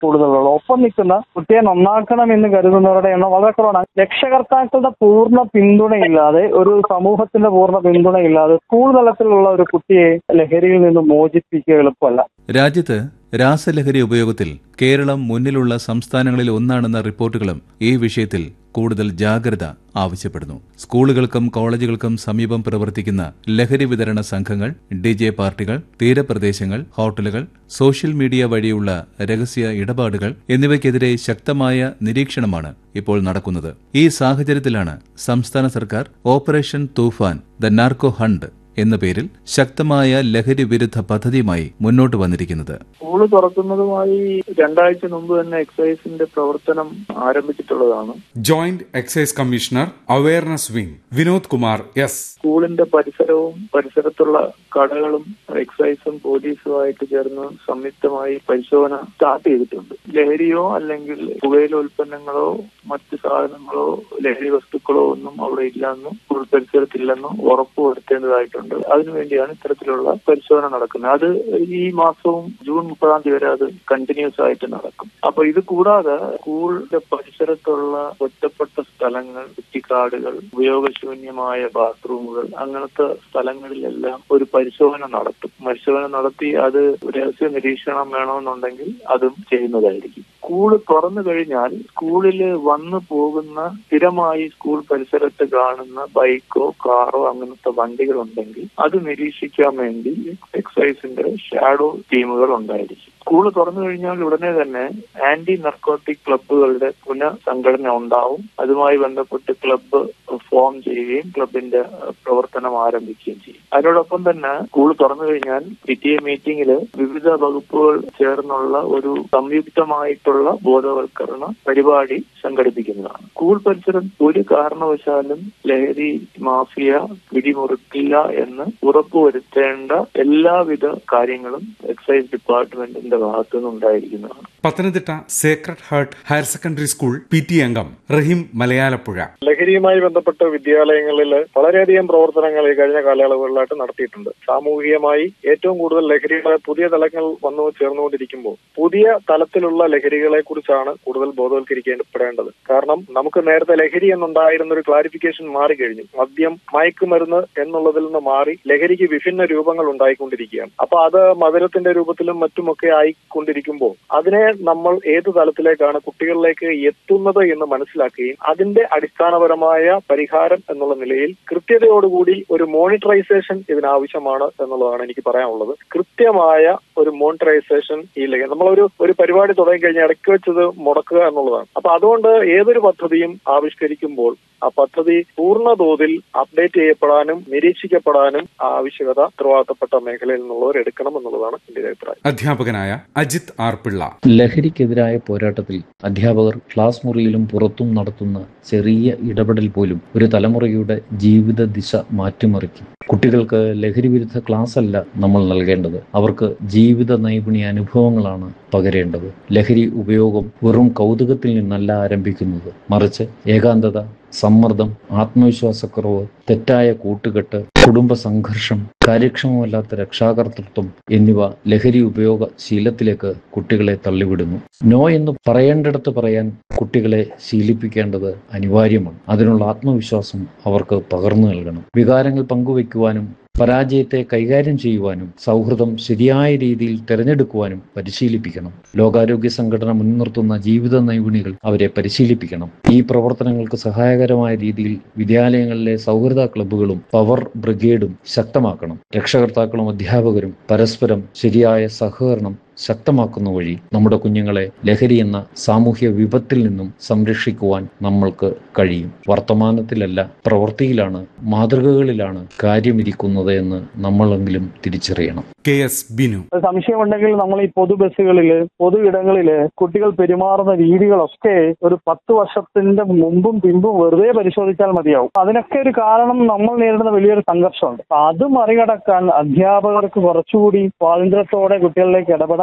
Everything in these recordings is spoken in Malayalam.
കൂടുതലുള്ളത് ഒപ്പം നിൽക്കുന്ന കുട്ടിയെ നന്നാക്കണം എന്ന് കരുതുന്നവരുടെ എണ്ണം വളരെ കുറവാണ് രക്ഷകർത്താക്കളുടെ പൂർണ്ണ പിന്തുണയില്ലാതെ ഒരു സമൂഹത്തിന്റെ പൂർണ്ണ പിന്തുണയില്ലാതെ സ്കൂൾ തലത്തിലുള്ള ഒരു കുട്ടിയെ ലഹരിയിൽ നിന്ന് മോചിപ്പിക്കുക എളുപ്പമല്ല രാജ്യത്ത് രാസലഹരി ഉപയോഗത്തിൽ കേരളം മുന്നിലുള്ള സംസ്ഥാനങ്ങളിൽ ഒന്നാണെന്ന റിപ്പോർട്ടുകളും ഈ വിഷയത്തിൽ കൂടുതൽ ജാഗ്രത ആവശ്യപ്പെടുന്നു സ്കൂളുകൾക്കും കോളേജുകൾക്കും സമീപം പ്രവർത്തിക്കുന്ന ലഹരി വിതരണ സംഘങ്ങൾ ഡി ജെ പാർട്ടികൾ തീരപ്രദേശങ്ങൾ ഹോട്ടലുകൾ സോഷ്യൽ മീഡിയ വഴിയുള്ള രഹസ്യ ഇടപാടുകൾ എന്നിവയ്ക്കെതിരെ ശക്തമായ നിരീക്ഷണമാണ് ഇപ്പോൾ നടക്കുന്നത് ഈ സാഹചര്യത്തിലാണ് സംസ്ഥാന സർക്കാർ operation Toofan the narco hunt എന്ന പേരിൽ ശക്തമായ ലഹരി വിരുദ്ധ പദ്ധതിയുമായി മുന്നോട്ട് വന്നിരിക്കുന്നത് സ്കൂള് തുറക്കുന്നതുമായി രണ്ടാഴ്ച മുമ്പ് തന്നെ എക്സൈസിന്റെ പ്രവർത്തനം ആരംഭിച്ചിട്ടുള്ളതാണ് joint excise commissioner awareness wing Vinod Kumar S സ്കൂളിന്റെ പരിസരവും പരിസരത്തുള്ള കടകളും എക്സൈസും പോലീസുമായിട്ട് ചേർന്ന് സംയുക്തമായി പരിശോധന സ്റ്റാർട്ട് ചെയ്തിട്ടുണ്ട് ലഹരിയോ അല്ലെങ്കിൽ പുകയില ഉൽപ്പന്നങ്ങളോ മറ്റ് സാധനങ്ങളോ ലഹരി വസ്തുക്കളോ ഒന്നും അവിടെ ഇല്ലെന്നും സ്കൂൾ പരിസരത്തില്ലെന്നും ഉറപ്പുവരുത്തേണ്ടതായിട്ടുണ്ട് അതിനുവേണ്ടിയാണ് ഇത്തരത്തിലുള്ള പരിശോധന നടക്കുന്നത് അത് ഈ മാസവും ജൂൺ മുപ്പതാം തീയതി വരെ അത് കണ്ടിന്യൂസ് ആയിട്ട് നടക്കും അപ്പൊ ഇത് കൂടാതെ സ്കൂളിന്റെ പരിസരത്തുള്ള ഒറ്റപ്പെട്ട സ്ഥലങ്ങൾ കുറ്റിക്കാടുകൾ ഉപയോഗശൂന്യമായ ബാത്റൂമുകൾ അങ്ങനത്തെ സ്ഥലങ്ങളിലെല്ലാം ഒരു പരിശോധന നടത്തും പരിശോധന നടത്തി അത് രഹസ്യ നിരീക്ഷണം വേണമെന്നുണ്ടെങ്കിൽ അതും ചെയ്യുന്നതായിരിക്കും സ്കൂൾ തുറന്നു കഴിഞ്ഞാൽ സ്കൂളിൽ വന്നു പോകുന്ന സ്ഥിരമായി സ്കൂൾ പരിസരത്ത് കാണുന്ന ബൈക്കോ കാറോ അങ്ങനത്തെ വണ്ടികളുണ്ടെങ്കിൽ അത് നിരീക്ഷിക്കാൻ വേണ്ടി എക്സൈസിന്റെ ഷാഡോ ടീമുകൾ ഉണ്ടായിരിക്കും സ്കൂൾ തുറന്നു കഴിഞ്ഞാൽ ഉടനെ തന്നെ ആന്റി നർക്കോട്ടിക് ക്ലബ്ബുകളുടെ പുനഃസംഘടന ഉണ്ടാവും അതുമായി ബന്ധപ്പെട്ട് ക്ലബ്ബ് ഫോം ചെയ്യുകയും ക്ലബിന്റെ പ്രവർത്തനം ആരംഭിക്കുകയും ചെയ്യും അതിനോടൊപ്പം തന്നെ സ്കൂൾ തുറന്നു കഴിഞ്ഞാൽ പി ടി എ മീറ്റിംഗിൽ വിവിധ വകുപ്പുകൾ ചേർന്നുള്ള ഒരു സംയുക്തമായിട്ടുള്ള ബോധവൽക്കരണ പരിപാടി സംഘടിപ്പിക്കുന്നതാണ് സ്കൂൾ പരിസരം ഒരു കാരണവശാലും ലഹരി മാഫിയ പിടിമുറുക്കില്ല എന്ന് ഉറപ്പുവരുത്തേണ്ട എല്ലാവിധ കാര്യങ്ങളും എക്സൈസ് ഡിപ്പാർട്ട്മെന്റിന്റെ ഭാഗത്തുനിന്ന് ഉണ്ടായിരിക്കുന്നതാണ് Pathanamthitta sacred heart higher secondary school P T അംഗം റഹീം മലയാലപ്പുഴ ലഹരിയുമായി ബന്ധപ്പെട്ട വിദ്യാലയങ്ങളിൽ വളരെയധികം പ്രവർത്തനങ്ങൾ ഈ കഴിഞ്ഞ കാലയളവുകളിലായിട്ട് നടത്തിയിട്ടുണ്ട് സാമൂഹികമായി ഏറ്റവും കൂടുതൽ ലഹരിയുടെ പുതിയ തലങ്ങൾ വന്നു ചേർന്നുകൊണ്ടിരിക്കുമ്പോൾ പുതിയ തലത്തിലുള്ള ലഹരികളെ കുറിച്ചാണ് കൂടുതൽ ബോധവൽക്കരിക്കപ്പെടേണ്ടത് കാരണം നമുക്ക് നേരത്തെ ലഹരി എന്നുണ്ടായിരുന്ന ഒരു ക്ലാരിഫിക്കേഷൻ മാറിക്കഴിഞ്ഞു മദ്യം മയക്കുമരുന്ന് എന്നുള്ളതിൽ നിന്ന് മാറി ലഹരിക്ക് വിഭിന്ന രൂപങ്ങൾ ഉണ്ടായിക്കൊണ്ടിരിക്കുകയാണ് അപ്പൊ അത് മധുരത്തിന്റെ രൂപത്തിലും മറ്റുമൊക്കെ ആയിക്കൊണ്ടിരിക്കുമ്പോൾ അതിനെ നമ്മൾ ഏത് തലത്തിലേക്കാണ് കുട്ടികളിലേക്ക് എത്തുന്നത് എന്ന് മനസ്സിലാക്കുകയും അതിന്റെ അടിസ്ഥാനപരമായ പരിഹാരം എന്നുള്ള നിലയിൽ കൃത്യതയോടുകൂടി ഒരു മോണിറ്ററൈസേഷൻ ഇതിനാവശ്യമാണ് എന്നുള്ളതാണ് എനിക്ക് പറയാനുള്ളത് കൃത്യമായ ഒരു മോണിറ്ററൈസേഷൻ ഈ ലഹരി നമ്മളൊരു ഒരു പരിപാടി തുടങ്ങി കഴിഞ്ഞാൽ ഇടയ്ക്ക് വെച്ചത് മുടക്കുക എന്നുള്ളതാണ് അപ്പൊ അതുകൊണ്ട് ഏതൊരു പദ്ധതിയും ആവിഷ്കരിക്കുമ്പോൾ ആ പദ്ധതി പൂർണ്ണ തോതിൽ അപ്ഡേറ്റ് ചെയ്യപ്പെടാനും നിരീക്ഷിക്കപ്പെടാനും ആവശ്യകത ഉത്തരവാദിത്തപ്പെട്ട മേഖലയിൽ നിന്നുള്ളവർ എടുക്കണം എന്നുള്ളതാണ് എന്റെ അഭിപ്രായം അധ്യാപകനായ അജിത് ആർ പിള്ള ലഹരിക്കെതിരായ പോരാട്ടത്തിൽ അധ്യാപകർ ക്ലാസ് മുറിയിലും പുറത്തും നടത്തുന്ന ചെറിയ ഇടപെടൽ പോലും ഒരു തലമുറയുടെ ജീവിത ദിശ മാറ്റിമറിക്കും കുട്ടികൾക്ക് ലഹരി വിരുദ്ധ ക്ലാസ് അല്ല നമ്മൾ നൽകേണ്ടത് അവർക്ക് ജീവിത നൈപുണ്യ അനുഭവങ്ങളാണ് പകരേണ്ടത് ലഹരി ഉപയോഗം വെറും കൗതുകത്തിൽ നിന്നല്ല ആരംഭിക്കുന്നത് മറിച്ച് ഏകാന്തത സമ്മർദ്ദം ആത്മവിശ്വാസക്കുറവ് തെറ്റായ കൂട്ടുകെട്ട് കുടുംബ സംഘർഷം കാര്യക്ഷമമല്ലാത്ത രക്ഷാകർതൃത്വം എന്നിവ ലഹരി ഉപയോഗ ശീലത്തിലേക്ക് കുട്ടികളെ തള്ളിവിടുന്നു നോ എന്ന് പറയേണ്ടിടത്ത് പറയാൻ കുട്ടികളെ ശീലിപ്പിക്കേണ്ടത് അനിവാര്യമാണ് അതിനുള്ള ആത്മവിശ്വാസം അവർക്ക് പകർന്നു നൽകണം വികാരങ്ങൾ പങ്കുവയ്ക്കുവാനും പരാജയത്തെ കൈകാര്യം ചെയ്യുവാനും സൗഹൃദം ശരിയായ രീതിയിൽ തിരഞ്ഞെടുക്കുവാനും പരിശീലിപ്പിക്കണം ലോകാരോഗ്യ സംഘടന മുൻനിർത്തുന്ന ജീവിത നൈപുണികൾ അവരെ പരിശീലിപ്പിക്കണം ഈ പ്രവർത്തനങ്ങൾക്ക് സഹായകരമായ രീതിയിൽ വിദ്യാലയങ്ങളിലെ സൗഹൃദ ക്ലബ്ബുകളും പവർ ബ്രിഗേഡും ശക്തമാക്കണം രക്ഷകർത്താക്കളും അധ്യാപകരും പരസ്പരം ശരിയായ സഹകരണം ശക്തമാക്കുന്ന വഴി നമ്മുടെ കുഞ്ഞുങ്ങളെ ലഹരി എന്ന സാമൂഹ്യ വിപത്തിൽ നിന്നും സംരക്ഷിക്കുവാൻ നമ്മൾക്ക് കഴിയും വർത്തമാനത്തിലല്ല പ്രവൃത്തിയിലാണ് മാതൃകകളിലാണ് കാര്യമിരിക്കുന്നത് എന്ന് നമ്മളെങ്കിലും തിരിച്ചറിയണം കെ എസ് ബിനു ഒരു സംശയമുണ്ടെങ്കിൽ നമ്മൾ ഈ പൊതു ബസ്സുകളില് പൊതു ഇടങ്ങളില് കുട്ടികൾ പെരുമാറുന്ന രീതികളൊക്കെ ഒരു പത്ത് വർഷത്തിന്റെ മുമ്പും പിമ്പും വെറുതെ പരിശോധിച്ചാൽ മതിയാവും അതിനൊക്കെ ഒരു കാരണം നമ്മൾ നേരിടുന്ന വലിയൊരു സംഘർഷമുണ്ട് അപ്പൊ അത് മറികടക്കാൻ അധ്യാപകർക്ക് കുറച്ചുകൂടി സ്വാതന്ത്ര്യത്തോടെ കുട്ടികളിലേക്ക് ഇടപെടാൻ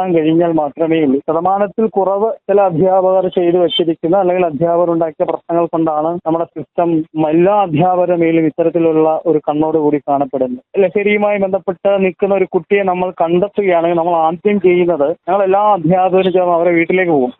ചെയ്യാൻ കഴിഞ്ഞാൽ മാത്രമേ ഉള്ളൂ ശതമാനത്തിൽ കുറവ് ചില അധ്യാപകർ ചെയ്തു വെച്ചിരിക്കുന്ന അല്ലെങ്കിൽ അധ്യാപകർ ഉണ്ടാക്കിയ പ്രശ്നങ്ങൾ കൊണ്ടാണ് നമ്മുടെ സിസ്റ്റം എല്ലാ അധ്യാപകരുടെ മേലും ഇത്തരത്തിലുള്ള ഒരു കണ്ണോടുകൂടി കാണപ്പെടുന്നത് ലഹരിയുമായി ബന്ധപ്പെട്ട് നിൽക്കുന്ന ഒരു കുട്ടിയെ നമ്മൾ കണ്ടെത്തുകയാണെങ്കിൽ നമ്മൾ ആദ്യം ചെയ്യുന്നത് ഞങ്ങൾ എല്ലാ അധ്യാപകരും ചേർന്ന് അവരെ വീട്ടിലേക്ക് പോകും